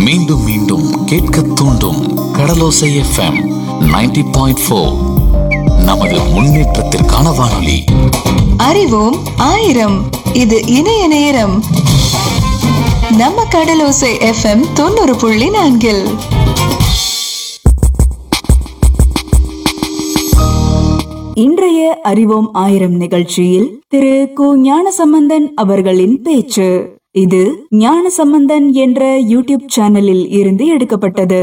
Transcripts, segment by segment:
மீண்டும் மீண்டும் கேட்க தூண்டும் கடலோசை எஃப்எம் 90.4 பாயிண்ட் நமது முன்னேற்றத்திற்கான வானொலி அறிவோம் ஆயிரம் இது இணைய நேரம் நம்ம கடலோசை எஃப்எம் தொண்ணூறு புள்ளி நான்கில் இன்றைய அறிவோம் ஆயிரம் நிகழ்ச்சியில் திரு கு ஞானசம்பந்தன் அவர்களின் பேச்சு இது ஞானசம்பந்தன் என்ற யூடியூப் சேனலில் இருந்து எடுக்கப்பட்டது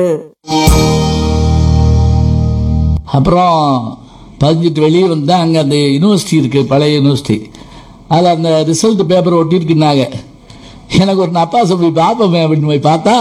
அப்புறம் பதிஞ்சிட்டு வெளியே வந்தால் அங்கே அந்த யூனிவர்சிட்டி இருக்குது பழைய யூனிவர்சிட்டி அதில் அந்த ரிசல்ட் பேப்பர் ஒட்டியிருக்குனாங்க எனக்கு ஒரு நப்பாசை போய் பார்ப்போமே அப்படின்னு போய் பார்த்தா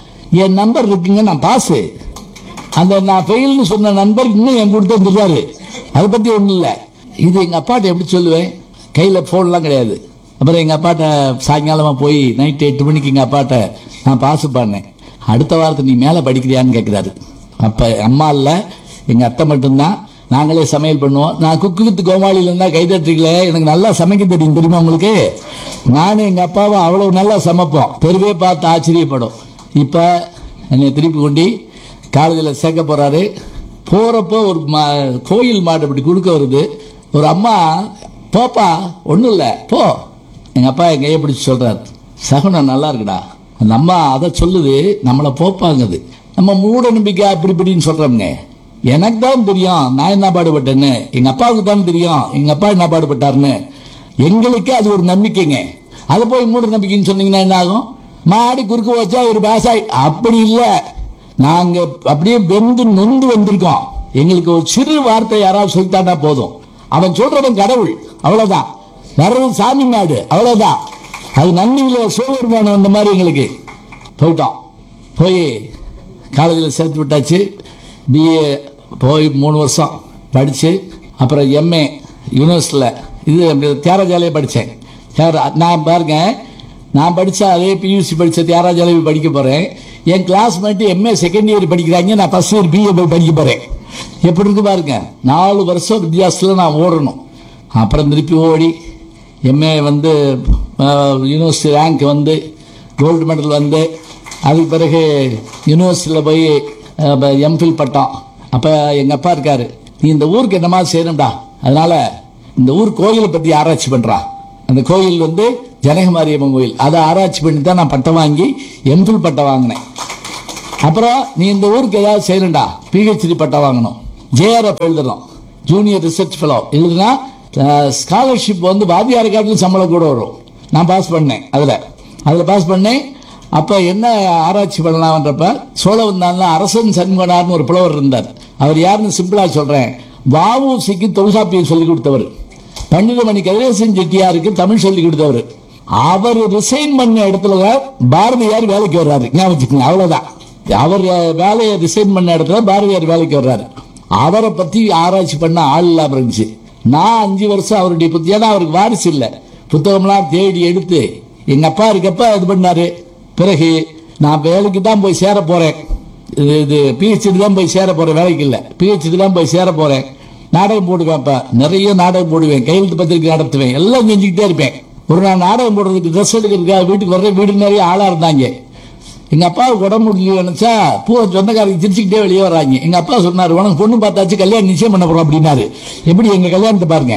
என் நம்பர் இருக்குங்க நான் பாஸு அந்த நான் ஃபெயில்னு சொன்ன நண்பர் இன்னும் என் கொடுத்து வந்துருக்காரு அதை பற்றி ஒன்றும் இல்லை இது எங்கள் அப்பாட்ட எப்படி சொல்லுவேன் கையில் ஃபோன்லாம் கிடையாது அப்புறம் எங்கள் அப்பாட்ட சாயங்காலமாக போய் நைட்டு எட்டு மணிக்கு எங்கள் அப்பாட்ட நான் பாஸ் பண்ணேன் அடுத்த வாரத்தை நீ மேலே படிக்கிறியான்னு கேட்குறாரு அப்போ அம்மா இல்லை எங்கள் அத்தை மட்டும்தான் நாங்களே சமையல் பண்ணுவோம் நான் குக்கு வித்து கோமாளியில் இருந்தால் கை தட்டுறீங்களே எனக்கு நல்லா சமைக்க தெரியும் தெரியுமா உங்களுக்கு நானும் எங்கள் அப்பாவும் அவ்வளோ நல்லா சமைப்போம் தெருவே பார்த்து ஆச்சரியப்படும் இப்போ என்னை திருப்பி கொண்டு காலேஜில் சேர்க்க போகிறாரு போகிறப்போ ஒரு மா கோயில் மாடு அப்படி கொடுக்க வருது ஒரு அம்மா போப்பா ஒன்றும் இல்லை போ எங்கள் அப்பா என் கையை பிடிச்சி சொல்கிறார் சகுனம் நல்லா இருக்குடா அந்த அம்மா அதை சொல்லுது நம்மளை போப்பாங்குது நம்ம மூட நம்பிக்கை அப்படி இப்படின்னு சொல்கிறோம்ங்க எனக்கு தான் தெரியும் நான் என்ன பாடுபட்டேன்னு எங்கள் அப்பாவுக்கு தான் தெரியும் எங்கள் அப்பா என்ன பாடுபட்டாருன்னு எங்களுக்கு அது ஒரு நம்பிக்கைங்க அதை போய் மூட நம்பிக்கைன்னு சொன்னீங்கன்னா என்ன ஆகும் மாடி குறுக்கு வச்சா ஒரு விவசாயி அப்படி இல்லை நாங்க அப்படியே வெந்து நொந்து வந்திருக்கோம் எங்களுக்கு ஒரு சிறு வார்த்தை யாராவது சொல்லிட்டானா போதும் அவன் சொல்றவன் கடவுள் அவ்வளவுதான் வர்றது சாமி நாடு அவ்வளவுதான் அது நன்மையில சிவபெருமானம் வந்த மாதிரி எங்களுக்கு போயிட்டோம் போய் காலேஜில் சேர்த்து விட்டாச்சு பிஏ போய் மூணு வருஷம் படித்து அப்புறம் எம்ஏ யூனிவர்சிட்டியில் இது தியாகராஜாலே படித்தேன் நான் பாருங்க நான் படித்த அதே பியூசி படித்த தியாகராஜாலே போய் படிக்க போகிறேன் என் கிளாஸ்மேட்டு எம்ஏ செகண்ட் இயர் படிக்கிறாங்க நான் ஃபஸ்ட் இயர் பிஏ போய் படிக்க போகிறேன் எப்படி இருக்கு பாருங்க நாலு வருஷம் வித்தியாசத்தில் நான் ஓடணும் அப்புறம் திருப்பி ஓடி எம்ஏ வந்து யூனிவர்சிட்டி ரேங்க் வந்து கோல்டு மெடல் வந்து அதுக்கு பிறகு யூனிவர்சிட்டியில் போய் எம்ஃபில் பட்டம் அப்போ எங்கள் அப்பா இருக்காரு நீ இந்த ஊருக்கு என்னமா செய்யணும்டா அதனால இந்த ஊர் கோயிலை பற்றி ஆராய்ச்சி பண்ணுறா அந்த கோயில் வந்து ஜனகமாரியம்மன் கோயில் அதை ஆராய்ச்சி பண்ணி தான் நான் பட்டம் வாங்கி எம்ஃபில் பட்டம் வாங்கினேன் அப்புறம் நீ இந்த ஊருக்கு ஏதாவது செய்யணும்டா பிஹெச்டி பட்டம் வாங்கணும் ஜேஆர்எஃப் எழுதணும் ஜூனியர் ரிசர்ச் ஃபெலோ எழுதுனா ஸ்காலர்ஷிப் வந்து வாத்தியார் காட்டிலும் சம்பளம் கூட வரும் நான் பாஸ் பண்ணேன் அதில் அதில் பாஸ் பண்ணேன் அப்போ என்ன ஆராய்ச்சி பண்ணலாம்ன்றப்ப சோழவந்தான்ல அரசன் சண்முகனார்னு ஒரு புலவர் இருந்தார் அவர் யாருன்னு சிம்பிளாக சொல்கிறேன் வாவுசிக்கு தொல்காப்பியம் சொல்லி கொடுத்தவர் பன்னிரு மணி கதிரேசன் செட்டியாருக்கு தமிழ் சொல்லி கொடுத்தவர் அவர் ரிசைன் பண்ண இடத்துல பாரதியார் வேலைக்கு வர்றாரு ஞாபகம் வச்சுக்கோங்க, அவ்வளவுதான் அவர் வேலையை ரிசைன் பண்ண இடத்துல பாரதியார் வேலைக்கு வர்றாரு அவரை பத்தி ஆராய்ச்சி பண்ண ஆள் இல்லாம இருந்துச்சு நான் அஞ்சு வருஷம் அவருடைய புத்தி ஏன்னா அவருக்கு வாரிசு இல்லை புத்தகம்லாம் தேடி எடுத்து எங்க அப்பா இருக்கப்ப இது பண்ணாரு பிறகு நான் வேலைக்கு தான் போய் சேர போறேன் இது இது பிஹெச்டி தான் போய் சேர போறேன் வேலைக்கு இல்லை பிஹெச்டி தான் போய் சேர போறேன் நாடகம் போடுவேன் அப்ப நிறைய நாடகம் போடுவேன் கையெழுத்து பத்திரிக்கை நடத்துவேன் எல்லாம் செஞ்சுக்கிட்டே இருப்பேன் ஒரு நாள் நாடகம் போடுறதுக்கு ட்ரெஸ் எடுக்கிறதுக்காக வீட்டுக்கு வர்ற வீடு நிறைய ஆளா இருந்தாங்க எங்க அப்பாவுக்கு உடம்பு முடியல நினைச்சா பூவை சொந்தக்காரங்க சிரிச்சுக்கிட்டே வெளியே வர்றாங்க எங்க அப்பா சொன்னாரு உனக்கு பொண்ணு பார்த்தாச்சு கல்யாணம் நிச்சயம் பண்ண போறோம் அப்படின்னாரு எப்படி எங்க கல்யாணத்தை பாருங்க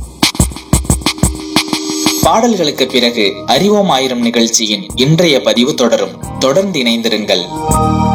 பாடல்களுக்கு பிறகு அறிவோம் ஆயிரம் நிகழ்ச்சியின் இன்றைய பதிவு தொடரும் தொடர்ந்து இணைந்திருங்கள்